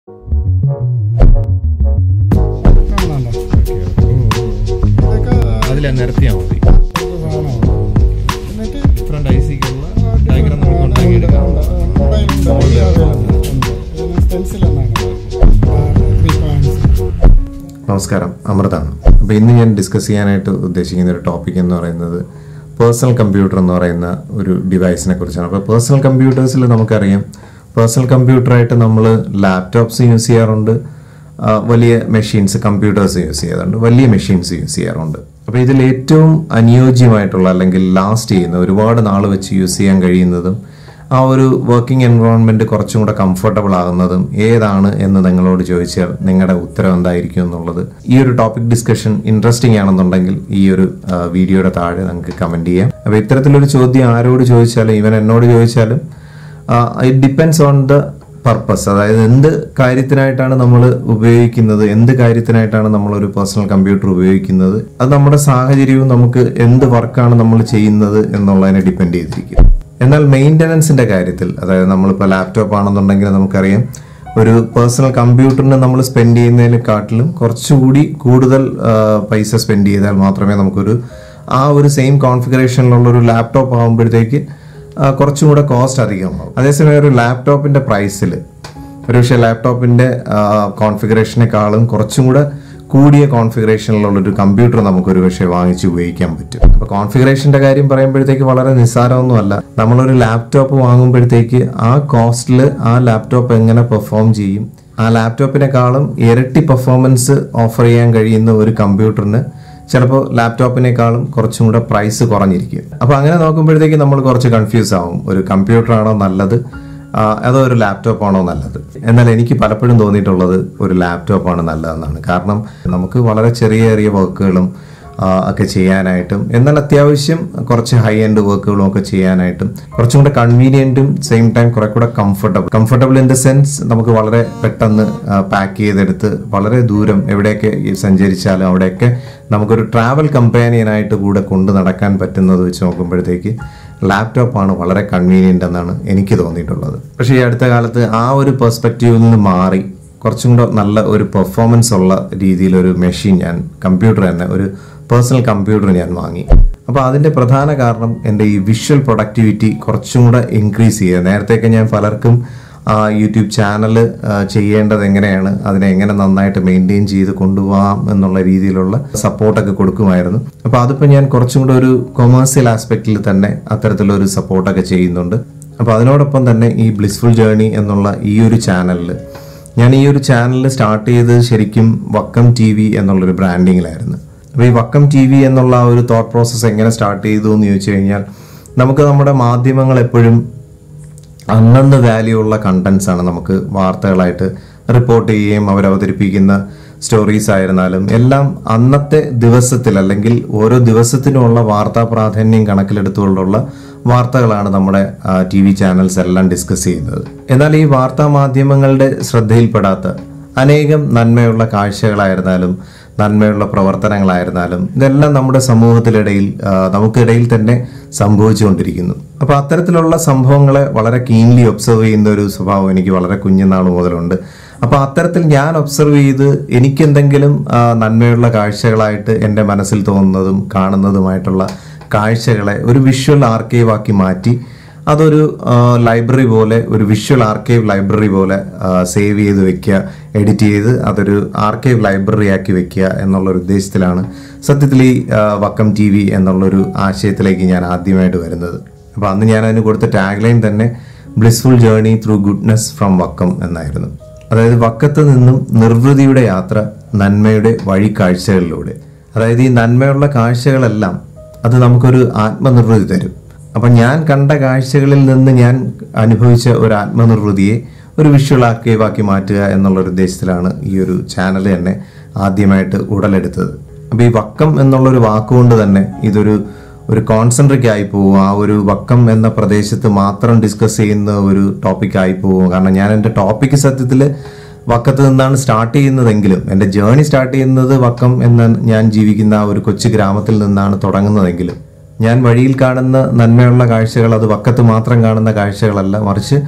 കാണാണ്ടോ? ഇതൊക്കെ അതിലെ നിരത്തിയാൽ മതി ഇത് വേണോ? എന്നിട്ട് ഡിഫറെന്റ് ഐ സിക്കുള്ള ഡയഗ്രാം നമുക്ക് ഉണ്ട്, ഉണ്ടാക്കിയെടുക്കാം ഉണ്ട്, ഉണ്ട്, ഉണ്ട്, വഴി available ഉണ്ട്. ഇതിന് stencil എന്നാണ് പറയുന്നത്. ആ, three points. നമസ്കാരം അമൃതാണ് അപ്പോൾ ഇന്ന് ഞാൻ ഡിസ്കസ് ചെയ്യാനായിട്ട് ഉദ്ദേശിക്കുന്ന ഒരു ടോപ്പിക് എന്ന് പറയുന്നത് പേഴ്സണൽ കമ്പ്യൂട്ടർ എന്ന് പറയുന്ന ഒരു ഡിവൈസിനെ കുറിച്ചാണ് അപ്പോൾ പേഴ്സണൽ കമ്പ്യൂട്ടേഴ്സിൽ നമുക്കറിയാം പേഴ്സണൽ കമ്പ്യൂട്ടറായിട്ട് നമ്മൾ ലാപ്ടോപ്സ് യൂസ് ചെയ്യാറുണ്ട് ആ, വലിയ മെഷീൻസ് കമ്പ്യൂട്ടേഴ്സ് യൂസ് ചെയ്യാറുണ്ട് വലിയ മെഷീൻസ് യൂസ് ചെയ്യാറുണ്ട് അപ്പോൾ ഇതിൽ ഏറ്റവും അനുയോജ്യമായിട്ടുള്ള അല്ലെങ്കിൽ ലാസ്റ്റ് ചെയ്യുന്ന ഒരുപാട് നാൾ വെച്ച് യൂസ് ചെയ്യാൻ കഴിയുന്നതും ആ ഒരു വർക്കിംഗ് എൻവയോൺമെന്റ് കുറച്ചും കൂടെ കംഫർട്ടബിൾ ആകുന്നതും ഏതാണ് എന്ന് നിങ്ങളോട് ചോദിച്ചാൽ നിങ്ങളുടെ ഉത്തരം എന്തായിരിക്കും എന്നുള്ളത് ഈ ഒരു ടോപ്പിക് ഡിസ്കഷൻ ഇൻട്രസ്റ്റിംഗ് ആണെന്നുണ്ടെങ്കിൽ ഈ ഒരു ആ, വീഡിയോയുടെ താഴെ നിങ്ങൾക്ക് കമന്റ് ചെയ്യാം അപ്പോൾ ഇത്തരത്തിലൊരു ചോദ്യം ആരോട് ചോദിച്ചാലും ഇവൻ എന്നോട് ചോദിച്ചാലും it depends on the purpose അതായത് എന്ത് കാര്യത്തിനായിട്ടാണ് നമ്മൾ ഉപയോഗിക്കുന്നത് എന്ത് കാര്യത്തിനായിട്ടാണ് നമ്മൾ ഒരു പേഴ്സണൽ കമ്പ്യൂട്ടർ ഉപയോഗിക്കുന്നത് അത് നമ്മുടെ സാഹചര്യവും നമുക്ക് എന്ത് വർക്കാണ് നമ്മൾ ചെയ്യുന്നത് എന്നുള്ളതിനെ ഡിപ്പെൻഡ് ചെയ്തിരിക്കും എന്നാൽ മെയിൻ്റനൻസിന്റെ കാര്യത്തിൽ അതായത് നമ്മളിപ്പോൾ ലാപ്ടോപ്പ് ആണെന്നുണ്ടെങ്കിൽ നമുക്കറിയാം ഒരു പേഴ്സണൽ കമ്പ്യൂട്ടറിന് നമ്മൾ സ്പെൻഡ് ചെയ്യുന്നതിനെക്കാട്ടിലും കുറച്ചുകൂടി കൂടുതൽ ആ, പൈസ സ്പെൻഡ് ചെയ്താൽ മാത്രമേ നമുക്കൊരു ആ ഒരു സെയിം കോൺഫിഗറേഷനിലുള്ള ഒരു ലാപ്ടോപ്പ് ആകുമ്പോഴത്തേക്ക് ആ, കുറച്ചും കൂടെ കോസ്റ്റ് അധികമാകും അതേസമയം ഒരു ലാപ്ടോപ്പിന്റെ പ്രൈസിൽ ഒരു പക്ഷേ ലാപ്ടോപ്പിന്റെ കോൺഫിഗറേഷനേക്കാളും കുറച്ചും കൂടെ കൂടിയ കോൺഫിഗറേഷനിലുള്ള ഒരു കമ്പ്യൂട്ടർ നമുക്കൊരു പക്ഷേ വാങ്ങിച്ച് ഉപയോഗിക്കാൻ പറ്റും അപ്പൊ കോൺഫിഗറേഷന്റെ കാര്യം പറയുമ്പോഴത്തേക്ക് വളരെ നിസ്സാരമൊന്നുമല്ല നമ്മളൊരു ലാപ്ടോപ്പ് വാങ്ങുമ്പോഴത്തേക്ക് ആ കോസ്റ്റിൽ ആ ലാപ്ടോപ്പ് എങ്ങനെ പെർഫോം ചെയ്യും ആ ലാപ്ടോപ്പിനെക്കാളും ഇരട്ടി പെർഫോമൻസ് ഓഫർ ചെയ്യാൻ കഴിയുന്ന ഒരു കമ്പ്യൂട്ടറിന് ചിലപ്പോൾ ലാപ്ടോപ്പിനേക്കാളും കുറച്ചും കൂടെ പ്രൈസ് കുറഞ്ഞിരിക്കും അപ്പോൾ അങ്ങനെ നോക്കുമ്പോഴത്തേക്ക് നമ്മൾ കുറച്ച് കൺഫ്യൂസ് ആവും ഒരു കമ്പ്യൂട്ടർ ആണോ നല്ലത് ആ, അതോ ഒരു ലാപ്ടോപ്പ് ആണോ നല്ലത് എന്നാൽ എനിക്ക് പലപ്പോഴും തോന്നിയിട്ടുള്ളത് ഒരു ലാപ്ടോപ്പ് ആണ് നല്ലതെന്നാണ് കാരണം നമുക്ക് വളരെ ചെറിയ ചെറിയ വർക്കുകളും ആ, ഒക്കെ ചെയ്യാനായിട്ടും എന്നാൽ അത്യാവശ്യം കുറച്ച് ഹൈ എൻഡ് വർക്കുകളും ഒക്കെ ചെയ്യാനായിട്ടും കുറച്ചും കൂടെ കൺവീനിയൻറ്റും സെയിം ടൈം കുറെ കൂടെ comfortable comfortable in the sense നമുക്ക് വളരെ പെട്ടെന്ന് പാക്ക് ചെയ്തെടുത്ത് വളരെ ദൂരം എവിടെയൊക്കെ ഈ സഞ്ചരിച്ചാലും അവിടെയൊക്കെ നമുക്കൊരു ട്രാവൽ കമ്പാനിയനായിട്ട് കൂടെ കൊണ്ടു നടക്കാൻ പറ്റുന്നത് വെച്ച് നോക്കുമ്പോഴത്തേക്ക് ലാപ്ടോപ്പാണ് വളരെ കൺവീനിയൻ്റ് എന്നാണ് എനിക്ക് തോന്നിയിട്ടുള്ളത് പക്ഷേ ഈ അടുത്ത കാലത്ത് ആ ഒരു പെർസ്പെക്റ്റീവിൽ നിന്ന് മാറി കുറച്ചും കൂടെ നല്ല ഒരു പെർഫോമൻസ് ഉള്ള രീതിയിലൊരു മെഷീൻ ഞാൻ കമ്പ്യൂട്ടർ തന്നെ ഒരു പേഴ്സണൽ കമ്പ്യൂട്ടർ ഞാൻ വാങ്ങി അപ്പോൾ അതിൻ്റെ പ്രധാന കാരണം എൻ്റെ ഈ വിഷ്വൽ പ്രൊഡക്ടിവിറ്റി കുറച്ചും കൂടെ ഇൻക്രീസ് ചെയ്യുക നേരത്തെയൊക്കെ ഞാൻ പലർക്കും ആ യൂട്യൂബ് ചാനൽ ചെയ്യേണ്ടത് എങ്ങനെയാണ് അതിനെ എങ്ങനെ നന്നായിട്ട് മെയിൻറ്റെയിൻ ചെയ്ത് കൊണ്ടുപോകാം എന്നുള്ള രീതിയിലുള്ള സപ്പോർട്ടൊക്കെ കൊടുക്കുമായിരുന്നു അപ്പോൾ അതിപ്പോൾ ഞാൻ കുറച്ചും കൂടെ ഒരു കൊമേഴ്സ്യൽ ആസ്പെക്റ്റിൽ തന്നെ അത്തരത്തിലൊരു സപ്പോർട്ടൊക്കെ ചെയ്യുന്നുണ്ട് അപ്പോൾ അതിനോടൊപ്പം തന്നെ ഈ ബ്ലിസ്ഫുൾ ജേർണി എന്നുള്ള ഈ ഒരു ചാനലിൽ ഞാൻ ഈ ഒരു ചാനൽ സ്റ്റാർട്ട് ചെയ്തത് ശരിക്കും വക്കം ടി വി എന്നുള്ളൊരു ബ്രാൻഡിങ്ങിലായിരുന്നു അപ്പോൾ ഈ വക്കം ടി വി എന്നുള്ള ആ ഒരു തോട്ട് പ്രോസസ്സ് എങ്ങനെ സ്റ്റാർട്ട് ചെയ്തു എന്ന് ചോദിച്ചു കഴിഞ്ഞാൽ നമുക്ക് നമ്മുടെ മാധ്യമങ്ങൾ എപ്പോഴും അന്നന്ന് വാല്യൂ ഉള്ള കണ്ടന്റ്സ് ആണ് നമുക്ക് വാർത്തകളായിട്ട് റിപ്പോർട്ട് ചെയ്യുകയും അവർ അവതരിപ്പിക്കുന്ന സ്റ്റോറീസ് ആയിരുന്നാലും എല്ലാം അന്നത്തെ ദിവസത്തിൽ അല്ലെങ്കിൽ ഓരോ ദിവസത്തിനുമുള്ള വാർത്താ പ്രാധാന്യം കണക്കിലെടുത്തുകൊണ്ടുള്ള വാർത്തകളാണ് നമ്മുടെ ടി വി ചാനൽസ് എല്ലാം ഡിസ്കസ് ചെയ്യുന്നത് എന്നാൽ ഈ വാർത്താ മാധ്യമങ്ങളുടെ ശ്രദ്ധയിൽപ്പെടാത്ത അനേകം നന്മയുള്ള കാഴ്ചകളായിരുന്നാലും നന്മയുള്ള പ്രവർത്തനങ്ങളായിരുന്നാലും ഇതെല്ലാം നമ്മുടെ സമൂഹത്തിലിടയിൽ ആ, നമുക്കിടയിൽ തന്നെ സംഭവിച്ചുകൊണ്ടിരിക്കുന്നു അപ്പോൾ അത്തരത്തിലുള്ള സംഭവങ്ങളെ വളരെ കീൻലി ഒബ്സർവ് ചെയ്യുന്ന ഒരു സ്വഭാവം എനിക്ക് വളരെ കുഞ്ഞുനാൾ മുതലുണ്ട് അപ്പോൾ അത്തരത്തിൽ ഞാൻ ഒബ്സർവ് ചെയ്ത് എനിക്കെന്തെങ്കിലും ആ, നന്മയുള്ള കാഴ്ചകളായിട്ട് എൻ്റെ മനസ്സിൽ തോന്നുന്നതും കാണുന്നതുമായിട്ടുള്ള കാഴ്ചകളെ ഒരു വിഷ്വൽ ആർക്കൈവ് ആക്കി മാറ്റി അതൊരു ലൈബ്രറി പോലെ ഒരു വിഷ്വൽ ആർക്കൈവ് ലൈബ്രറി പോലെ സേവ് ചെയ്ത് വെക്കുക എഡിറ്റ് ചെയ്ത് അതൊരു ആർക്കൈവ് ലൈബ്രറി ആക്കി വെക്കുക എന്നുള്ള ഒരു ഉദ്ദേശത്തിലാണ് സത്യത്തിൽ ഈ ആ, വക്കം ടി വി എന്നുള്ളൊരു ആശയത്തിലേക്ക് ഞാൻ ആദ്യമായിട്ട് വരുന്നത് അപ്പോൾ അന്ന് ഞാൻ അതിന് കൊടുത്ത ടാഗ് ലൈൻ തന്നെ blissful journey through goodness from Vakkom എന്നായിരുന്നു അതായത് വക്കത്ത് നിന്നും നിർവൃതിയുടെ യാത്ര നന്മയുടെ വഴിക്കാഴ്ചകളിലൂടെ അതായത് ഈ നന്മയുള്ള കാഴ്ചകളെല്ലാം അത് നമുക്കൊരു ആത്മനിർവൃതി തരും അപ്പം ഞാൻ കണ്ട കാഴ്ചകളിൽ നിന്ന് ഞാൻ അനുഭവിച്ച ഒരു ആത്മനിർവൃതിയെ ഒരു വിഷ്വൽ ആക്കി മാറ്റുക എന്നുള്ള ഒരു ഉദ്ദേശത്തിലാണ് ഈ ഒരു ചാനൽ തന്നെ ആദ്യമായിട്ട് ഉടലെടുത്തത് അപ്പോൾ ഈ വക്കം എന്നുള്ളൊരു വാക്കുകൊണ്ട് തന്നെ ഇതൊരു ഒരു കോൺസെൻട്രിക് ആയി പോകും ആ ഒരു വക്കം എന്ന പ്രദേശത്ത് മാത്രം ഡിസ്കസ് ചെയ്യുന്ന ഒരു ടോപ്പിക് ആയി പോകും കാരണം ഞാൻ എൻ്റെ ടോപ്പിക് സത്യത്തിൽ വക്കത്ത് നിന്നാണ് സ്റ്റാർട്ട് ചെയ്യുന്നതെങ്കിലും എൻ്റെ ജേർണി സ്റ്റാർട്ട് ചെയ്യുന്നത് വക്കം എന്ന ഞാൻ ജീവിക്കുന്ന ആ ഒരു കൊച്ചു ഗ്രാമത്തിൽ നിന്നാണ് തുടങ്ങുന്നതെങ്കിലും ഞാൻ വഴിയിൽ കാണുന്ന നന്മയുള്ള കാഴ്ചകൾ അത് വക്കത്ത് മാത്രം കാണുന്ന കാഴ്ചകളല്ല മറിച്ച്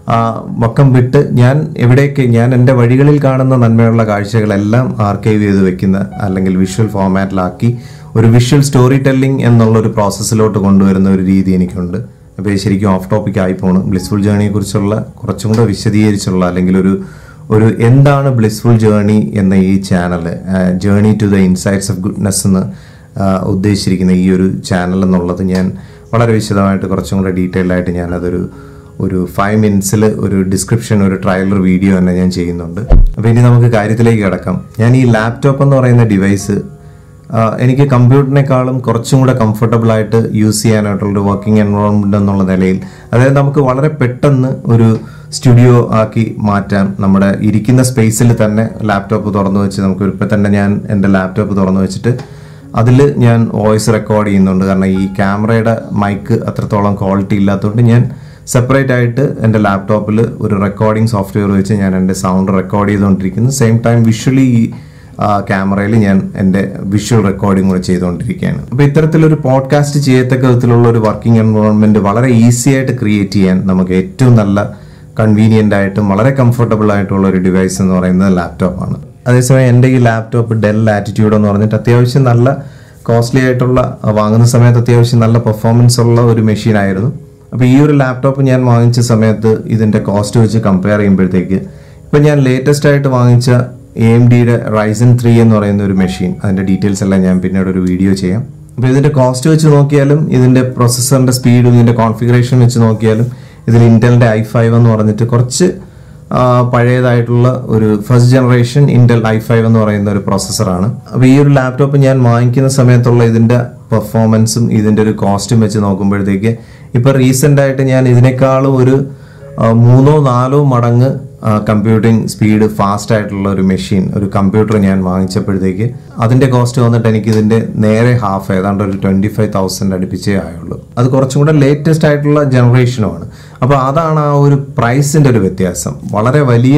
ആ, വക്കം വിട്ട് ഞാൻ എവിടേക്ക് ഞാൻ എൻ്റെ വഴികളിൽ കാണുന്ന നന്മയുള്ള കാഴ്ചകളെല്ലാം ആർക്കൈവ് ചെയ്ത് വെക്കുന്ന അല്ലെങ്കിൽ വിഷ്വൽ ഫോമാറ്റിലാക്കി ഒരു വിഷ്വൽ സ്റ്റോറി ടെല്ലിംഗ് എന്നുള്ള ഒരു പ്രോസസ്സിലോട്ട് കൊണ്ടുവരുന്ന ഒരു രീതി എനിക്കുണ്ട് അപ്പോൾ ഇത് ശരിക്കും ഓഫ് ടോപ്പിക് ആയി പോണ് ബ്ലിസ്ഫുൾ ജേണിയെ കുറിച്ചുള്ള കുറച്ചും കൂടെ വിശദീകരിച്ചുള്ള അല്ലെങ്കിൽ ഒരു ഒരു എന്താണ് ബ്ലിസ്ഫുൾ ജേണി എന്ന ഈ channel journey to the insights of goodness എന്ന് ആ, ഉദ്ദേശിച്ചിരിക്കുന്ന ഈ ഒരു ചാനൽ എന്നുള്ളത് ഞാൻ വളരെ വിശദമായിട്ട് കുറച്ചും കൂടെ ഡീറ്റെയിൽഡ് ആയിട്ട് ഞാനതൊരു ഒരു ഫൈവ് മിനിറ്റ്സിൽ ഒരു ഡിസ്ക്രിപ്ഷൻ ഒരു ട്രയലർ വീഡിയോ തന്നെ ഞാൻ ചെയ്യുന്നുണ്ട് അപ്പോൾ ഇനി നമുക്ക് കാര്യത്തിലേക്ക് കിടക്കാം ഞാൻ ഈ ലാപ്ടോപ്പ് എന്ന് പറയുന്ന ഡിവൈസ് എനിക്ക് കമ്പ്യൂട്ടറിനേക്കാളും കുറച്ചും കൂടെ കംഫർട്ടബിൾ ആയിട്ട് യൂസ് ചെയ്യാനായിട്ടുള്ള ഒരു വർക്കിംഗ് എൻവയോൺമെന്റ് എന്നുള്ള നിലയിൽ അതായത് നമുക്ക് വളരെ പെട്ടെന്ന് ഒരു സ്റ്റുഡിയോ ആക്കി മാറ്റാം നമ്മുടെ ഇരിക്കുന്ന സ്പേസിൽ തന്നെ ലാപ്ടോപ്പ് തുറന്നു വെച്ച് നമുക്ക് ഇപ്പം തന്നെ ഞാൻ എൻ്റെ ലാപ്ടോപ്പ് തുറന്നു വെച്ചിട്ട് അതിൽ ഞാൻ വോയിസ് റെക്കോർഡ് ചെയ്യുന്നുണ്ട് കാരണം ഈ ക്യാമറയുടെ മൈക്ക് അത്രത്തോളം ക്വാളിറ്റി ഇല്ലാത്തതുകൊണ്ട് ഞാൻ സെപ്പറേറ്റ് ആയിട്ട് എൻ്റെ ലാപ്ടോപ്പിൽ ഒരു റെക്കോർഡിംഗ് സോഫ്റ്റ്വെയർ വെച്ച് ഞാൻ എൻ്റെ സൗണ്ട് റെക്കോർഡ് ചെയ്തുകൊണ്ടിരിക്കുന്നു സെയിം ടൈം വിഷ്വലി ഈ ക്യാമറയിൽ ഞാൻ എൻ്റെ വിഷ്വൽ റെക്കോർഡിംഗ് കൂടെ ചെയ്തുകൊണ്ടിരിക്കുകയാണ് അപ്പോൾ ഇത്തരത്തിലൊരു പോഡ്കാസ്റ്റ് ചെയ്യത്തക്ക വിധത്തിലുള്ള ഒരു വർക്കിംഗ് എൻവയോൺമെന്റ് വളരെ ഈസി ആയിട്ട് ക്രിയേറ്റ് ചെയ്യാൻ നമുക്ക് ഏറ്റവും നല്ല കൺവീനിയൻ്റ് ആയിട്ടും വളരെ കംഫർട്ടബിൾ ആയിട്ടുള്ള ഒരു ഡിവൈസ് എന്ന് പറയുന്നത് ലാപ്ടോപ്പാണ് അതേസമയം എൻ്റെ ഈ ലാപ്ടോപ്പ് ഡെൽ ആറ്റിറ്റ്യൂഡ് എന്ന് പറഞ്ഞിട്ട് അത്യാവശ്യം നല്ല കോസ്റ്റ്ലി ആയിട്ടുള്ള വാങ്ങുന്ന സമയത്ത് അത്യാവശ്യം നല്ല പെർഫോമൻസ് ഉള്ള ഒരു മെഷീൻ ആയിരുന്നു അപ്പോൾ ഈ ഒരു ലാപ്ടോപ്പ് ഞാൻ വാങ്ങിച്ച സമയത്ത് ഇതിൻ്റെ കോസ്റ്റ് വെച്ച് കമ്പയർ ചെയ്യുമ്പോഴത്തേക്ക് ഇപ്പം ഞാൻ ലേറ്റസ്റ്റ് ആയിട്ട് വാങ്ങിച്ച എ എം ഡിയുടെ റൈസൻ ത്രീ എന്ന് പറയുന്ന ഒരു മെഷീൻ അതിൻ്റെ ഡീറ്റെയിൽസ് എല്ലാം ഞാൻ പിന്നീട് ഒരു വീഡിയോ ചെയ്യാം അപ്പോൾ ഇതിൻ്റെ കോസ്റ്റ് വെച്ച് നോക്കിയാലും ഇതിൻ്റെ പ്രൊസസ്സറിൻ്റെ സ്പീഡും ഇതിൻ്റെ കോൺഫിഗറേഷൻ വെച്ച് നോക്കിയാലും ഇതിൽ ഇന്റലിൻ്റെ ഐ ഫൈവ് എന്ന് പറഞ്ഞിട്ട് കുറച്ച് ആ, പഴയതായിട്ടുള്ള ഒരു first generation Intel i five എന്ന് പറയുന്ന ഒരു പ്രോസസ്സറാണ് അപ്പോൾ ഈ ഒരു ലാപ്ടോപ്പ് ഞാൻ വാങ്ങിക്കുന്ന സമയത്തുള്ള ഇതിന്റെ പെർഫോമൻസും ഇതിന്റെ ഒരു കോസ്റ്റും വെച്ച് നോക്കുമ്പോഴത്തേക്ക് ഇപ്പൊ റീസെന്റ് ആയിട്ട് ഞാൻ ഇതിനേക്കാളും ഒരു ആ, മൂന്നോ നാലോ മടങ്ങ് കമ്പ്യൂട്ടിംഗ് സ്പീഡ് ഫാസ്റ്റ് ആയിട്ടുള്ള ഒരു മെഷീൻ ഒരു കമ്പ്യൂട്ടർ ഞാൻ വാങ്ങിച്ചപ്പോഴത്തേക്ക് അതിന്റെ കോസ്റ്റ് വന്നിട്ട് എനിക്ക് ഇതിന്റെ നേരെ ഹാഫ് ഏതാണ്ട് ഒരു ട്വന്റി ഫൈവ് തൗസൻഡ് അടുപ്പിച്ചേ ആയുള്ളൂ അത് കുറച്ചും കൂടെ ലേറ്റസ്റ്റ് ആയിട്ടുള്ള ജനറേഷനുമാണ് അപ്പോൾ അതാണ് ആ ഒരു പ്രൈസിന്റെ ഒരു വ്യത്യാസം വളരെ വലിയ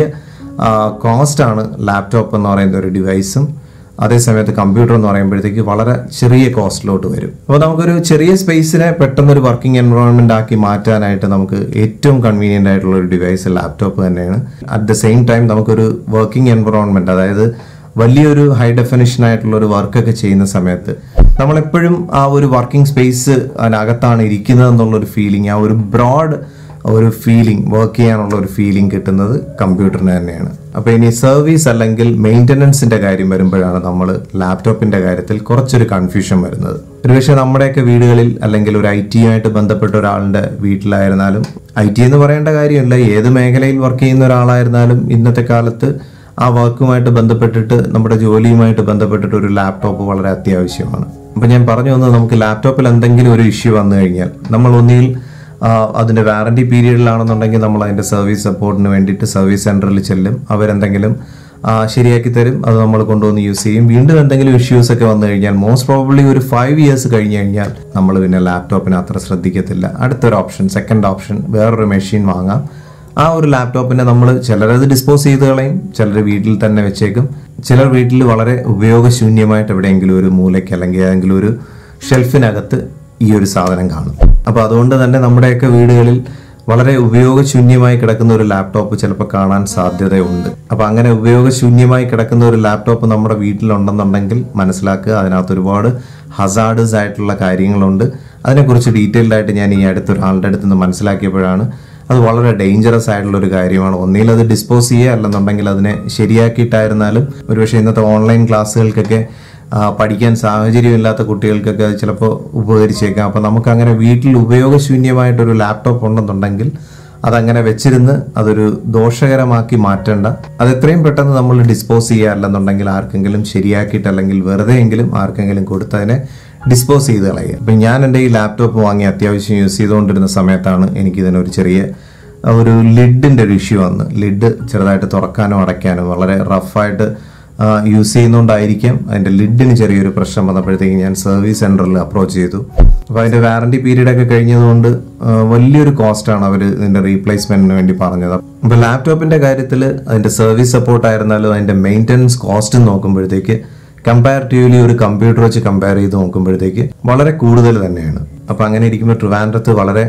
കോസ്റ്റ് ആണ് ലാപ്ടോപ്പ് എന്ന് പറയുന്ന ഒരു ഡിവൈസും അതേസമയത്ത് കമ്പ്യൂട്ടർ എന്ന് പറയുമ്പോഴത്തേക്ക് വളരെ ചെറിയ കോസ്റ്റിലോട്ട് വരും അപ്പോൾ നമുക്കൊരു ചെറിയ സ്പേസിനെ പെട്ടെന്ന് ഒരു വർക്കിംഗ് എൻവയോൺമെന്റ് ആക്കി മാറ്റാനായിട്ട് നമുക്ക് ഏറ്റവും കൺവീനിയന്റ് ആയിട്ടുള്ള ഒരു ഡിവൈസ് ലാപ്ടോപ്പ് തന്നെയാണ് അറ്റ് ദ സെയിം ടൈം നമുക്കൊരു വർക്കിംഗ് എൻവയോൺമെന്റ് അതായത് വലിയൊരു ഹൈ ഡെഫിനിഷൻ ആയിട്ടുള്ള ഒരു വർക്കൊക്കെ ചെയ്യുന്ന സമയത്ത് നമ്മളെപ്പോഴും ആ ഒരു വർക്കിംഗ് സ്പേസ് അതിനകത്താണ് ഇരിക്കുന്നത് എന്നുള്ള ഒരു ഫീലിംഗ് ആ ഒരു ബ്രോഡ് ഒരു ഫീലിംഗ് വർക്ക് ചെയ്യാനുള്ള ഒരു ഫീലിംഗ് കിട്ടുന്നത് കമ്പ്യൂട്ടറിന് തന്നെയാണ് അപ്പോൾ ഇനി സർവീസ് അല്ലെങ്കിൽ മെയിൻ്റനൻസിന്റെ കാര്യം വരുമ്പോഴാണ് നമ്മൾ ലാപ്ടോപ്പിന്റെ കാര്യത്തിൽ കുറച്ചൊരു കൺഫ്യൂഷൻ വരുന്നത് ഒരുപക്ഷെ നമ്മുടെയൊക്കെ വീടുകളിൽ അല്ലെങ്കിൽ ഒരു ഐ ടിയുമായിട്ട് ബന്ധപ്പെട്ട ഒരാളുടെ വീട്ടിലായിരുന്നാലും ഐ ടി എന്ന് പറയേണ്ട കാര്യമില്ല ഏത് മേഖലയിൽ വർക്ക് ചെയ്യുന്ന ഒരാളായിരുന്നാലും ഇന്നത്തെ കാലത്ത് ആ വർക്കുമായിട്ട് ബന്ധപ്പെട്ടിട്ട് നമ്മുടെ ജോലിയുമായിട്ട് ബന്ധപ്പെട്ടിട്ട് ഒരു ലാപ്ടോപ്പ് വളരെ അത്യാവശ്യമാണ് അപ്പം ഞാൻ പറഞ്ഞു വന്നത് നമുക്ക് ലാപ്ടോപ്പിൽ എന്തെങ്കിലും ഒരു ഇഷ്യൂ വന്നു കഴിഞ്ഞാൽ നമ്മൾ ഒന്നിൽ ആ, അതിന്റെ വാറണ്ടി പീരീഡിലാണെന്നുണ്ടെങ്കിൽ നമ്മൾ അതിന്റെ സർവീസ് സപ്പോർട്ടിന് വേണ്ടിയിട്ട് സർവീസ് സെന്ററിൽ ചെല്ലും അവരെന്തെങ്കിലും ആ, ശരിയാക്കി തരും അത് നമ്മൾ കൊണ്ടുവന്ന് യൂസ് ചെയ്യും വീണ്ടും എന്തെങ്കിലും ഇഷ്യൂസ് ഒക്കെ വന്നു കഴിഞ്ഞാൽ മോസ്റ്റ് പ്രോബബ്ലി ഒരു ഫൈവ് ഇയേഴ്സ് കഴിഞ്ഞ് കഴിഞ്ഞാൽ നമ്മൾ പിന്നെ ലാപ്ടോപ്പിനെ അത്ര ശ്രദ്ധിക്കത്തില്ല അടുത്തൊരു ഓപ്ഷൻ സെക്കൻഡ് ഓപ്ഷൻ വേറൊരു മെഷീൻ വാങ്ങാം ആ ഒരു ലാപ്ടോപ്പിനെ നമ്മൾ ചിലരത് ഡിസ്പോസ് ചെയ്ത് കളയും ചിലർ വീട്ടിൽ തന്നെ വെച്ചേക്കും ചിലർ വീട്ടിൽ വളരെ ഉപയോഗശൂന്യമായിട്ട് എവിടെയെങ്കിലും ഒരു മൂലയ്ക്ക് അല്ലെങ്കിൽ ഏതെങ്കിലും ഒരു ഷെൽഫിനകത്ത് ഈ ഒരു സാധനം കാണും അപ്പോൾ അതുകൊണ്ട് തന്നെ നമ്മുടെയൊക്കെ വീടുകളിൽ വളരെ ഉപയോഗശൂന്യമായി കിടക്കുന്ന ഒരു ലാപ്ടോപ്പ് ചിലപ്പോൾ കാണാൻ സാധ്യതയുണ്ട് അപ്പോൾ അങ്ങനെ ഉപയോഗശൂന്യമായി കിടക്കുന്ന ഒരു ലാപ്ടോപ്പ് നമ്മുടെ വീട്ടിലുണ്ടെന്നുണ്ടെങ്കിൽ മനസ്സിലാക്കുക അതിനകത്ത് ഒരുപാട് ഹസാർഡസ് ആയിട്ടുള്ള കാര്യങ്ങളുണ്ട് അതിനെക്കുറിച്ച് ഡീറ്റെയിൽഡ് ആയിട്ട് ഞാൻ ഈ അടുത്തൊരാളുടെ അടുത്ത് നിന്ന് മനസ്സിലാക്കിയപ്പോഴാണ് അത് വളരെ ഡേഞ്ചറസ് ആയിട്ടുള്ള ഒരു കാര്യമാണ് ഒന്നിൽ അത് ഡിസ്പോസ് ചെയ്യുക അല്ലെന്നുണ്ടെങ്കിൽ അതിനെ ശരിയാക്കിയിട്ടായിരുന്നാലും ഒരുപക്ഷെ ഇന്നത്തെ ഓൺലൈൻ ക്ലാസ്സുകൾക്കൊക്കെ ആ, പഠിക്കാൻ സാഹചര്യമില്ലാത്ത കുട്ടികൾക്കൊക്കെ അത് ചിലപ്പോൾ ഉപകരിച്ചേക്കാം അപ്പോൾ നമുക്ക് അങ്ങനെ വീട്ടിൽ ഉപയോഗശൂന്യമായിട്ടൊരു ലാപ്ടോപ്പ് ഉണ്ടെന്നുണ്ടെങ്കിൽ അതങ്ങനെ വെച്ചിരുന്ന് അതൊരു ദോഷകരമാക്കി മാറ്റേണ്ട അത് എത്രയും പെട്ടെന്ന് നമ്മൾ ഡിസ്പോസ് ചെയ്യുക അല്ലെന്നുണ്ടെങ്കിൽ ആർക്കെങ്കിലും ശരിയാക്കിയിട്ട് അല്ലെങ്കിൽ വെറുതെ എങ്കിലും ആർക്കെങ്കിലും കൊടുത്തതിനെ ഡിസ്പോസ് ചെയ്ത് കളയുക അപ്പം ഞാൻ എൻ്റെ ഈ ലാപ്ടോപ്പ് വാങ്ങി അത്യാവശ്യം യൂസ് ചെയ്തുകൊണ്ടിരുന്ന സമയത്താണ് എനിക്കിതിനൊരു ചെറിയ ഒരു ലിഡിൻ്റെ ഒരു ഇഷ്യൂ വന്ന് ലിഡ് ചെറുതായിട്ട് തുറക്കാനും അടയ്ക്കാനും വളരെ റഫായിട്ട് യൂസ് ചെയ്യുന്നതുകൊണ്ടായിരിക്കാം അതിൻ്റെ ലിഡിന് ചെറിയൊരു പ്രശ്നം വന്നപ്പോഴത്തേക്ക് ഞാൻ സർവീസ് സെൻറ്ററിൽ അപ്രോച്ച് ചെയ്തു അപ്പോൾ അതിൻ്റെ വാറണ്ടി പീരീഡ് ഒക്കെ കഴിഞ്ഞതുകൊണ്ട് ആ, വലിയൊരു കോസ്റ്റാണ് അവർ ഇതിൻ്റെ റീപ്ലേസ്മെന്റിന് വേണ്ടി പറഞ്ഞത് അപ്പോൾ ലാപ്ടോപ്പിൻ്റെ കാര്യത്തിൽ അതിൻ്റെ സർവീസ് സപ്പോർട്ട് ആയിരുന്നാലും അതിൻ്റെ മെയിൻ്റനൻസ് കോസ്റ്റ് നോക്കുമ്പോഴത്തേക്ക് കമ്പാരിറ്റീവ്ലി ഒരു കമ്പ്യൂട്ടർ വെച്ച് കമ്പയർ ചെയ്ത് നോക്കുമ്പോഴത്തേക്ക് വളരെ കൂടുതൽ തന്നെയാണ് അപ്പോൾ അങ്ങനെ ഇരിക്കുമ്പോൾ ട്രിവാൻഡ്രത്ത് വളരെ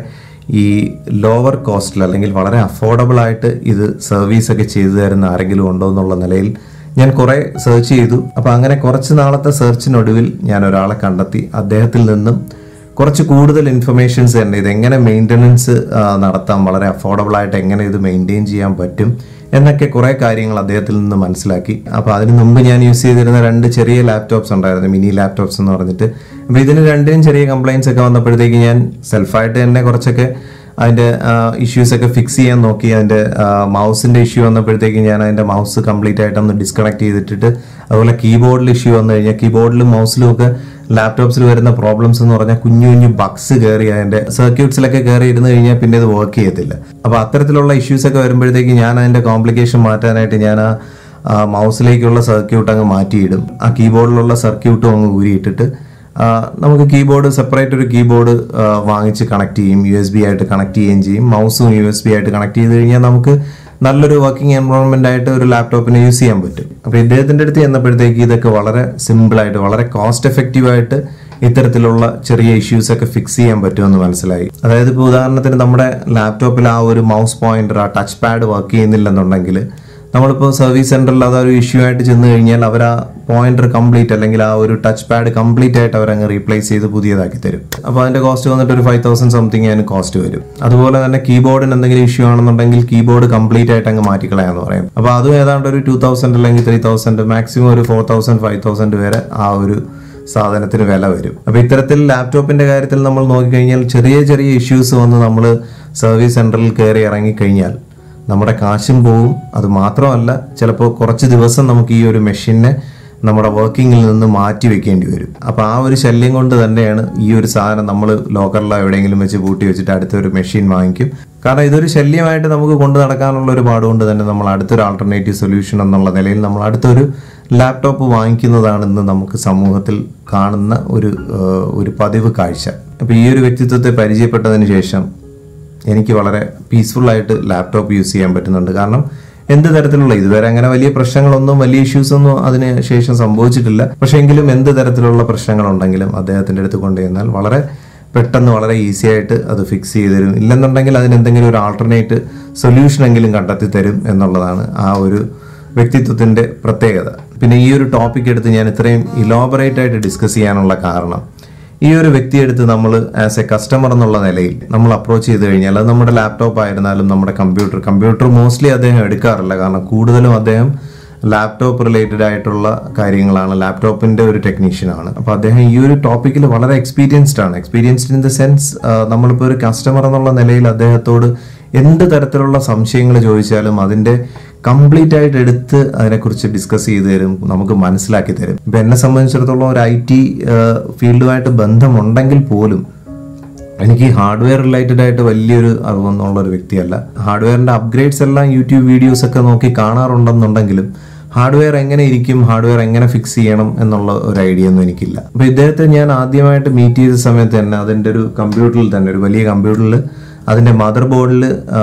ഈ ലോവർ കോസ്റ്റിൽ അല്ലെങ്കിൽ വളരെ അഫോർഡബിൾ ആയിട്ട് ഇത് സർവീസ് ഒക്കെ ചെയ്തു തരുന്ന ആരെങ്കിലും ഉണ്ടോ എന്നുള്ള നിലയിൽ ഞാൻ കുറെ സെർച്ച് ചെയ്തു അപ്പോൾ അങ്ങനെ കുറച്ച് നാളത്തെ സെർച്ചിനൊടുവിൽ ഞാൻ ഒരാളെ കണ്ടെത്തി അദ്ദേഹത്തിൽ നിന്നും കുറച്ച് കൂടുതൽ ഇൻഫർമേഷൻസ് തന്നെ ഇത് എങ്ങനെ മെയിൻ്റനൻസ് നടത്താം വളരെ അഫോർഡബിൾ ആയിട്ട് എങ്ങനെ ഇത് മെയിൻറ്റെയിൻ ചെയ്യാൻ പറ്റും എന്നൊക്കെ കുറേ കാര്യങ്ങൾ അദ്ദേഹത്തിൽ നിന്ന് മനസ്സിലാക്കി അപ്പോൾ അതിന് മുമ്പ് ഞാൻ യൂസ് ചെയ്തിരുന്ന രണ്ട് ചെറിയ ലാപ്ടോപ്സ് ഉണ്ടായിരുന്നു മിനി ലാപ്ടോപ്സ് എന്ന് പറഞ്ഞിട്ട് അപ്പോൾ ഇതിന് രണ്ടിനും ചെറിയ കംപ്ലയിൻസ് ഒക്കെ വന്നപ്പോഴത്തേക്ക് ഞാൻ സെൽഫായിട്ട് തന്നെ കുറച്ചൊക്കെ അതിൻ്റെ ഇഷ്യൂസ് ഒക്കെ ഫിക്സ് ചെയ്യാൻ നോക്കി അതിൻ്റെ മൗസിൻ്റെ ഇഷ്യൂ വന്നപ്പോഴത്തേക്ക് ഞാൻ അതിൻ്റെ മൗസ് കംപ്ലീറ്റ് ആയിട്ടൊന്ന് ഡിസ്കണക്ട് ചെയ്തിട്ടിട്ട് അതുപോലെ കീബോർഡിൽ ഇഷ്യൂ വന്നു കഴിഞ്ഞാൽ കീബോർഡിലും മൗസിലും ഒക്കെ ലാപ്ടോപ്സിൽ വരുന്ന പ്രോബ്ലംസ് എന്ന് പറഞ്ഞാൽ കുഞ്ഞു കുഞ്ഞു ബഗ്സ് കയറി അതിൻ്റെ സർക്യൂട്ട്സിലൊക്കെ കയറി ഇരുന്ന് കഴിഞ്ഞാൽ പിന്നെ ഇത് വർക്ക് ചെയ്യത്തില്ല അപ്പോൾ അത്തരത്തിലുള്ള ഇഷ്യൂസ് ഒക്കെ വരുമ്പോഴത്തേക്ക് ഞാൻ അതിൻ്റെ കോംപ്ലിക്കേഷൻ മാറ്റാനായിട്ട് ഞാൻ ആ മൗസിലേക്കുള്ള സർക്യൂട്ട് അങ്ങ് മാറ്റിയിടും ആ കീബോർഡിലുള്ള സർക്യൂട്ടും അങ്ങ് ഊരിയിട്ടിട്ട് ആ, നമുക്ക് കീബോർഡ് സെപ്പറേറ്റ് ഒരു കീബോർഡ് വാങ്ങിച്ച് കണക്ട് ചെയ്യും യു എസ് ബി ആയിട്ട് കണക്ട് ചെയ്യുകയും ചെയ്യും മൗസും യു എസ് ബി ആയിട്ട് കണക്ട് ചെയ്ത് കഴിഞ്ഞാൽ നമുക്ക് നല്ലൊരു വർക്കിംഗ് എൻവയോൺമെന്റ് ആയിട്ട് ഒരു ലാപ്ടോപ്പിനെ യൂസ് ചെയ്യാൻ പറ്റും അപ്പോൾ ഇദ്ദേഹത്തിൻ്റെ അടുത്ത് ചെന്നപ്പോഴത്തേക്ക് ഇതൊക്കെ വളരെ സിമ്പിൾ ആയിട്ട് വളരെ കോസ്റ്റ് എഫക്റ്റീവ് ആയിട്ട് ഇത്തരത്തിലുള്ള ചെറിയ ഇഷ്യൂസ് ഒക്കെ ഫിക്സ് ചെയ്യാൻ പറ്റുമെന്ന് മനസ്സിലായി അതായത് ഇപ്പോൾ ഉദാഹരണത്തിന് നമ്മുടെ ലാപ്ടോപ്പിൽ ആ ഒരു മൗസ് പോയിന്റർ ആ ടച്ച് പാഡ് വർക്ക് ചെയ്യുന്നില്ലെന്നുണ്ടെങ്കിൽ നമ്മളിപ്പോൾ സർവീസ് സെന്ററിൽ അതൊരു ഇഷ്യൂ ആയിട്ട് ചെന്ന് കഴിഞ്ഞാൽ അവർ ആ പോയിന്റർ കംപ്ലീറ്റ് അല്ലെങ്കിൽ ആ ഒരു ടച്ച് പാഡ് കംപ്ലീറ്റ് ആയിട്ട് അവർ അങ്ങ് റീപ്ലേസ് ചെയ്ത് പുതിയതാക്കി തരും അപ്പോൾ അതിന്റെ കോസ്റ്റ് വന്നിട്ട് ഒരു ഫൈവ് തൗസൻഡ് സംതിങ് അതിന് കോസ്റ്റ് വരും അതുപോലെ തന്നെ കീബോർഡിന് എന്തെങ്കിലും ഇഷ്യൂ ആണെന്നുണ്ടെങ്കിൽ കീബോർഡ് കംപ്ലീറ്റ് ആയിട്ട് അങ്ങ് മാറ്റിക്കളയാന്ന് പറയും അപ്പോൾ അതും ഏതാണ്ട് ഒരു ടൂ തൗസൻഡ് അല്ലെങ്കിൽ ത്രീ തൗസൻഡ് മാക്സിമം ഒരു ഫോർ തൗസൻഡ് ഫൈവ് തൗസൻഡ് വരെ ആ ഒരു സാധനത്തിന് വില വരും അപ്പോൾ ഇത്തരത്തിൽ ലാപ്ടോപ്പിന്റെ കാര്യത്തിൽ നമ്മൾ നോക്കിക്കഴിഞ്ഞാൽ ചെറിയ ചെറിയ ഇഷ്യൂസ് വന്ന് നമ്മൾ സർവീസ് സെന്ററിൽ കയറി ഇറങ്ങിക്കഴിഞ്ഞാൽ നമ്മുടെ കാശും പോവും അത് മാത്രമല്ല ചിലപ്പോൾ കുറച്ച് ദിവസം നമുക്ക് ഈ ഒരു മെഷീനെ നമ്മുടെ വർക്കിങ്ങിൽ നിന്ന് മാറ്റി വെക്കേണ്ടി വരും അപ്പോൾ ആ ഒരു ശല്യം കൊണ്ട് തന്നെയാണ് ഈ ഒരു സാധനം നമ്മൾ ലോക്കറിലോ എവിടെയെങ്കിലും വെച്ച് പൂട്ടി വെച്ചിട്ട് അടുത്തൊരു മെഷീൻ വാങ്ങിക്കും കാരണം ഇതൊരു ശല്യമായിട്ട് നമുക്ക് കൊണ്ടു നടക്കാനുള്ള ഒരു പാടുകൊണ്ട് തന്നെ നമ്മൾ അടുത്തൊരു ആൾട്ടർനേറ്റീവ് സൊല്യൂഷൻ എന്നുള്ള നിലയിൽ നമ്മൾ അടുത്തൊരു ലാപ്ടോപ്പ് വാങ്ങിക്കുന്നതാണെന്ന് നമുക്ക് സമൂഹത്തിൽ കാണുന്ന ഒരു ഏഹ്, ഒരു പതിവ് കാഴ്ച അപ്പോൾ ഈ ഒരു വ്യക്തിത്വത്തെ പരിചയപ്പെട്ടതിന് ശേഷം എനിക്ക് വളരെ പീസ്ഫുൾ ആയിട്ട് ലാപ്ടോപ്പ് യൂസ് ചെയ്യാൻ പറ്റുന്നുണ്ട് കാരണം എന്ത് തരത്തിലുള്ള ഇതുവരെ അങ്ങനെ വലിയ പ്രശ്നങ്ങളൊന്നും വലിയ ഇഷ്യൂസ് ഒന്നും അതിന് ശേഷം സംഭവിച്ചിട്ടില്ല പക്ഷെ എങ്കിലും എന്ത് തരത്തിലുള്ള പ്രശ്നങ്ങളുണ്ടെങ്കിലും അദ്ദേഹത്തിന്റെ അടുത്ത് കൊണ്ടുചെന്നാൽ വളരെ പെട്ടെന്ന് വളരെ ഈസി ആയിട്ട് അത് ഫിക്സ് ചെയ്ത് തരും ഇല്ലെന്നുണ്ടെങ്കിൽ അതിന് എന്തെങ്കിലും ഒരു ആൾട്ടർനേറ്റ് സൊല്യൂഷൻ എങ്കിലും കണ്ടെത്തി തരും എന്നുള്ളതാണ് ആ ഒരു വ്യക്തിത്വത്തിന്റെ പ്രത്യേകത പിന്നെ ഈ ഒരു ടോപ്പിക് എടുത്ത് ഞാൻ ഇത്രയും ഇലോബറേറ്റ് ആയിട്ട് ഡിസ്കസ് ചെയ്യാനുള്ള കാരണം ഈ ഒരു വ്യക്തിയെടുത്ത് നമ്മൾ ആസ് എ കസ്റ്റമർ എന്നുള്ള നിലയിൽ നമ്മൾ അപ്രോച്ച് ചെയ്ത് കഴിഞ്ഞാൽ അത് നമ്മുടെ ലാപ്ടോപ്പ് ആയിരുന്നാലും നമ്മുടെ കമ്പ്യൂട്ടർ കമ്പ്യൂട്ടർ മോസ്റ്റ്ലി അദ്ദേഹം എടുക്കാറില്ല കാരണം കൂടുതലും അദ്ദേഹം ലാപ്ടോപ്പ് റിലേറ്റഡ് ആയിട്ടുള്ള കാര്യങ്ങളാണ് ലാപ്ടോപ്പിന്റെ ഒരു ടെക്നീഷ്യനാണ് അപ്പോൾ അദ്ദേഹം ഈ ഒരു ടോപ്പിക്കിൽ വളരെ എക്സ്പീരിയൻസ്ഡ് ആണ് എക്സ്പീരിയൻസ്ഡ് ഇൻ ദ സെൻസ് നമ്മളിപ്പോൾ ഒരു കസ്റ്റമർ എന്നുള്ള നിലയിൽ അദ്ദേഹത്തോട് എന്ത് തരത്തിലുള്ള സംശയങ്ങൾ ചോദിച്ചാലും അതിന്റെ കംപ്ലീറ്റ് ആയിട്ട് എടുത്ത് അതിനെക്കുറിച്ച് ഡിസ്കസ് ചെയ്ത് തരും നമുക്ക് മനസ്സിലാക്കി തരും ഇപ്പം എന്നെ സംബന്ധിച്ചിടത്തോളം ഒരു ഐ ടി ഫീൽഡുമായിട്ട് ബന്ധമുണ്ടെങ്കിൽ പോലും എനിക്ക് ഹാർഡ്വെയർ റിലേറ്റഡ് ആയിട്ട് വലിയൊരു അറിവൊന്നുള്ള ഒരു വ്യക്തിയല്ല ഹാർഡ്വെയറിന്റെ അപ്ഗ്രേഡ്സ് എല്ലാം യൂട്യൂബ് വീഡിയോസ് ഒക്കെ നോക്കി കാണാറുണ്ടെന്നുണ്ടെങ്കിലും ഹാർഡ്വെയർ എങ്ങനെ ഇരിക്കും ഹാർഡ്വെയർ എങ്ങനെ ഫിക്സ് ചെയ്യണം എന്നുള്ള ഒരു ഐഡിയ ഒന്നും എനിക്കില്ല അപ്പൊ ഇദ്ദേഹത്തെ ഞാൻ ആദ്യമായിട്ട് മീറ്റ് ചെയ്ത സമയത്ത് തന്നെ അതിന്റെ ഒരു കമ്പ്യൂട്ടറിൽ തന്നെ ഒരു വലിയ കമ്പ്യൂട്ടറിൽ അതിന്റെ മദർ ബോർഡിൽ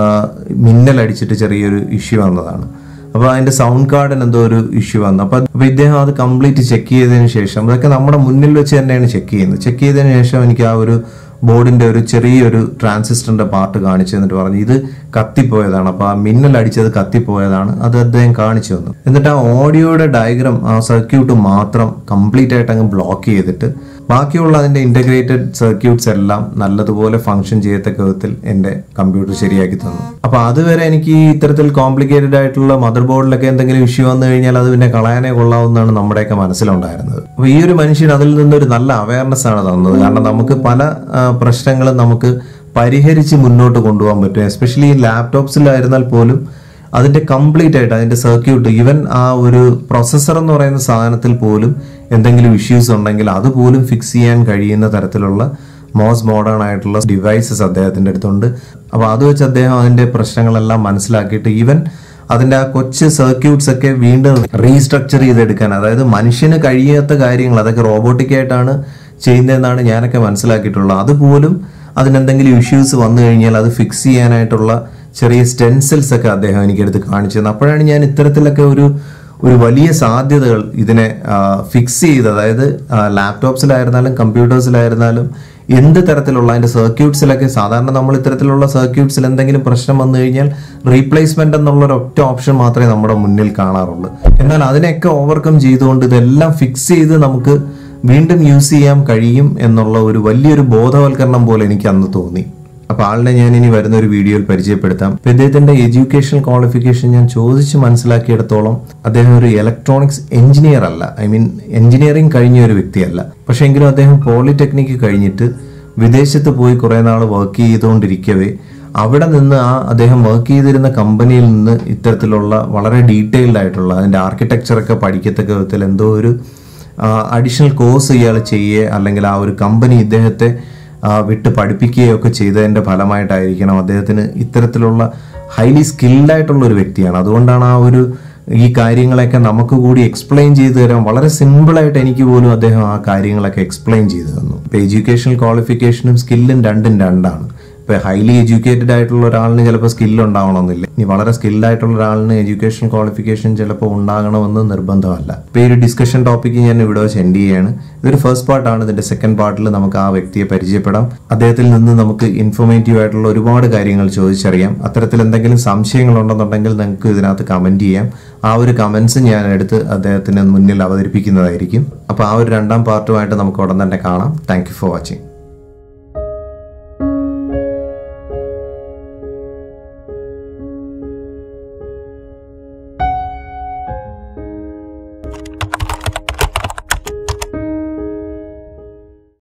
മിന്നൽ അടിച്ചിട്ട് ചെറിയൊരു ഇഷ്യൂ വന്നതാണ് അപ്പോൾ അതിന്റെ സൗണ്ട് കാർഡിന് എന്തോ ഒരു ഇഷ്യൂ വന്നു അപ്പോൾ അപ്പോൾ ഇദ്ദേഹം അത് കംപ്ലീറ്റ് ചെക്ക് ചെയ്തതിന് ശേഷം അതൊക്കെ നമ്മുടെ മുന്നിൽ വെച്ച് തന്നെയാണ് ചെക്ക് ചെയ്യുന്നത് ചെക്ക് ചെയ്തതിന് ശേഷം എനിക്ക് ആ ഒരു ബോർഡിന്റെ ഒരു ചെറിയൊരു ട്രാൻസിസ്റ്ററിന്റെ പാർട്ട് കാണിച്ചു എന്നിട്ട് പറഞ്ഞു ഇത് കത്തിപ്പോയതാണ് അപ്പോൾ ആ മിന്നൽ അടിച്ചത് കത്തിപ്പോയതാണ് അത് അദ്ദേഹം കാണിച്ചു തന്നു എന്നിട്ട് ആ ഓഡിയോയുടെ ഡയഗ്രാം ആ സർക്യൂട്ട് മാത്രം കംപ്ലീറ്റ് ആയിട്ട് അങ്ങ് ബ്ലോക്ക് ചെയ്തിട്ട് ബാക്കിയുള്ള അതിന്റെ ഇന്റഗ്രേറ്റഡ് സർക്യൂട്ട്സ് എല്ലാം നല്ലതുപോലെ ഫംഗ്ഷൻ ചെയ്യത്തക്ക വിധത്തിൽ എന്റെ കമ്പ്യൂട്ടർ ശരിയാക്കി തന്നു അപ്പൊ അതുവരെ എനിക്ക് ഈ ഇത്തരത്തിൽ കോംപ്ലിക്കേറ്റഡ് ആയിട്ടുള്ള മദർ ബോർഡിലൊക്കെ എന്തെങ്കിലും ഇഷ്യൂ വന്നു കഴിഞ്ഞാൽ അത് പിന്നെ കളയാനേ കൊള്ളാവുന്നതാണ് നമ്മുടെയൊക്കെ മനസ്സിലുണ്ടായിരുന്നത് അപ്പൊ ഈ ഒരു മനുഷ്യൻ അതിൽ നിന്നൊരു നല്ല അവയർനെസ് ആണ് തന്നത് കാരണം നമുക്ക് പല ആ, പ്രശ്നങ്ങളും നമുക്ക് പരിഹരിച്ച് മുന്നോട്ട് കൊണ്ടുപോകാൻ പറ്റും എസ്പെഷ്യലി ലാപ്ടോപ്സിലായിരുന്നാൽ പോലും അതിന്റെ കംപ്ലീറ്റ് ആയിട്ട് അതിന്റെ സർക്യൂട്ട് ഈവൻ ആ ഒരു പ്രൊസസ്സർ എന്ന് പറയുന്ന സാധനത്തിൽ പോലും എന്തെങ്കിലും ഇഷ്യൂസ് ഉണ്ടെങ്കിൽ അതുപോലും ഫിക്സ് ചെയ്യാൻ കഴിയുന്ന തരത്തിലുള്ള മോസ്റ്റ് മോഡേൺ ആയിട്ടുള്ള ഡിവൈസസ് അദ്ദേഹത്തിന്റെ അടുത്തുണ്ട് അപ്പോൾ അത് വെച്ച് അദ്ദേഹം അതിന്റെ പ്രശ്നങ്ങളെല്ലാം മനസ്സിലാക്കിയിട്ട് ഈവൻ അതിന്റെ ആ കൊച്ചു സർക്യൂട്ട്സ് ഒക്കെ വീണ്ടും റീസ്ട്രക്ചർ ചെയ്തെടുക്കാൻ അതായത് മനുഷ്യന് കഴിയാത്ത കാര്യങ്ങൾ അതൊക്കെ റോബോട്ടിക് ആയിട്ടാണ് ചെയ്യുന്നതെന്നാണ് ഞാനൊക്കെ മനസ്സിലാക്കിയിട്ടുള്ളത് അതുപോലും അതിനെന്തെങ്കിലും ഇഷ്യൂസ് വന്നു കഴിഞ്ഞാൽ അത് ഫിക്സ് ചെയ്യാനായിട്ടുള്ള ചെറിയ സ്റ്റെൻസിൽസ് ഒക്കെ അദ്ദേഹം എനിക്കെടുത്ത് കാണിച്ചു തന്നു അപ്പോഴാണ് ഞാൻ ഇത്തരത്തിലൊക്കെ ഒരു ഒരു വലിയ സാധ്യതകൾ ഇതിനെ ഫിക്സ് ചെയ്ത് അതായത് ലാപ്ടോപ്സിലായിരുന്നാലും കമ്പ്യൂട്ടേഴ്സിലായിരുന്നാലും എന്ത് തരത്തിലുള്ള അതിന്റെ സർക്യൂട്ട്സിലൊക്കെ സാധാരണ നമ്മൾ ഇത്തരത്തിലുള്ള സർക്യൂട്ട്സിൽ എന്തെങ്കിലും പ്രശ്നം വന്നു കഴിഞ്ഞാൽ റീപ്ലേസ്മെന്റ് എന്നുള്ള ഒരു ഒറ്റ ഓപ്ഷൻ മാത്രമേ നമ്മുടെ മുന്നിൽ കാണാറുള്ളൂ എന്നാൽ അതിനെയൊക്കെ ഓവർകം ചെയ്തുകൊണ്ട് ഇതെല്ലാം ഫിക്സ് ചെയ്ത് നമുക്ക് വീണ്ടും യൂസ് ചെയ്യാൻ കഴിയും എന്നുള്ള ഒരു വലിയൊരു ബോധവൽക്കരണം പോലെ എനിക്ക് അന്ന് തോന്നി അപ്പൊ ആളിനെ ഞാൻ ഇനി വരുന്ന ഒരു വീഡിയോയിൽ പരിചയപ്പെടുത്താം അപ്പൊ ഇദ്ദേഹത്തിന്റെ എഡ്യൂക്കേഷൻ ക്വാളിഫിക്കേഷൻ ഞാൻ ചോദിച്ച് മനസ്സിലാക്കിയിടത്തോളം അദ്ദേഹം ഒരു ഇലക്ട്രോണിക്സ് എഞ്ചിനീയർ അല്ല ഐ മീൻ എഞ്ചിനീയറിംഗ് കഴിഞ്ഞ ഒരു വ്യക്തിയല്ല പക്ഷെ എങ്കിലും അദ്ദേഹം പോളിടെക്നിക്ക് കഴിഞ്ഞിട്ട് വിദേശത്ത് പോയി കുറെ നാൾ വർക്ക് ചെയ്തുകൊണ്ടിരിക്കവേ അവിടെ നിന്ന് ആ അദ്ദേഹം വർക്ക് ചെയ്തിരുന്ന കമ്പനിയിൽ നിന്ന് ഇത്തരത്തിലുള്ള വളരെ ഡീറ്റെയിൽഡ് ആയിട്ടുള്ള അതിന്റെ ആർക്കിടെക്ചറൊക്കെ പഠിക്കത്തക്ക വിധത്തിൽ എന്തോ ഒരു അഡീഷണൽ കോഴ്സ് ഇയാൾ ചെയ്യുക അല്ലെങ്കിൽ ആ ഒരു കമ്പനി ഇദ്ദേഹത്തെ ആ, വിട്ട് പഠിപ്പിക്കുകയോ ഒക്കെ ചെയ്തതിന്റെ ഫലമായിട്ടായിരിക്കണം അദ്ദേഹത്തിന് ഇത്തരത്തിലുള്ള ഹൈലി സ്കിൽഡ് ആയിട്ടുള്ള ഒരു വ്യക്തിയാണ് അതുകൊണ്ടാണ് ആ ഒരു ഈ കാര്യങ്ങളൊക്കെ നമുക്ക് കൂടി എക്സ്പ്ലെയിൻ ചെയ്തു തരാൻ വളരെ സിമ്പിളായിട്ട് എനിക്ക് പോലും അദ്ദേഹം ആ കാര്യങ്ങളൊക്കെ എക്സ്പ്ലെയിൻ ചെയ്തു തന്നു ഇപ്പൊ എഡ്യൂക്കേഷണൽ ക്വാളിഫിക്കേഷനും സ്കില്ലും രണ്ടും രണ്ടാണ് ഇപ്പൊ ഹൈലി എഡ്യൂക്കേറ്റഡ് ആയിട്ടുള്ള ഒരാളിന് ചിലപ്പോൾ സ്കിൽ ഉണ്ടാവണമെന്നില്ല ഇനി വളരെ സ്കിൽഡ് ആയിട്ടുള്ള ഒരാളിന് എഡ്യൂക്കേഷൻ ക്വാളിഫിക്കേഷൻ ചിലപ്പോൾ ഉണ്ടാകണമെന്ന് നിർബന്ധമല്ല ഇപ്പൊ ഈ ഒരു ഡിസ്കഷൻ ടോപ്പിക്ക് ഞാൻ ഇവിടെ വെച്ച് എൻഡ് ചെയ്യാണ് ഇതൊരു ഫസ്റ്റ് പാർട്ടാണ് ഇതിന്റെ സെക്കൻഡ് പാർട്ടിൽ നമുക്ക് ആ വ്യക്തിയെ പരിചയപ്പെടാം അദ്ദേഹത്തിൽ നിന്ന് നമുക്ക് ഇൻഫോർമേറ്റീവ് ആയിട്ടുള്ള ഒരുപാട് കാര്യങ്ങൾ ചോദിച്ചറിയാം അത്തരത്തിൽ എന്തെങ്കിലും സംശയങ്ങൾ ഉണ്ടെന്നുണ്ടെങ്കിൽ നിങ്ങൾക്ക് ഇതിനകത്ത് കമന്റ് ചെയ്യാം ആ ഒരു കമന്റ്സ് ഞാൻ എടുത്ത് അദ്ദേഹത്തിന് മുന്നിൽ അവതരിപ്പിക്കുന്നതായിരിക്കും അപ്പോൾ ആ ഒരു രണ്ടാം പാർട്ടുമായിട്ട് നമുക്ക് ഉടൻ തന്നെ കാണാം താങ്ക് ഫോർ വാച്ചിങ്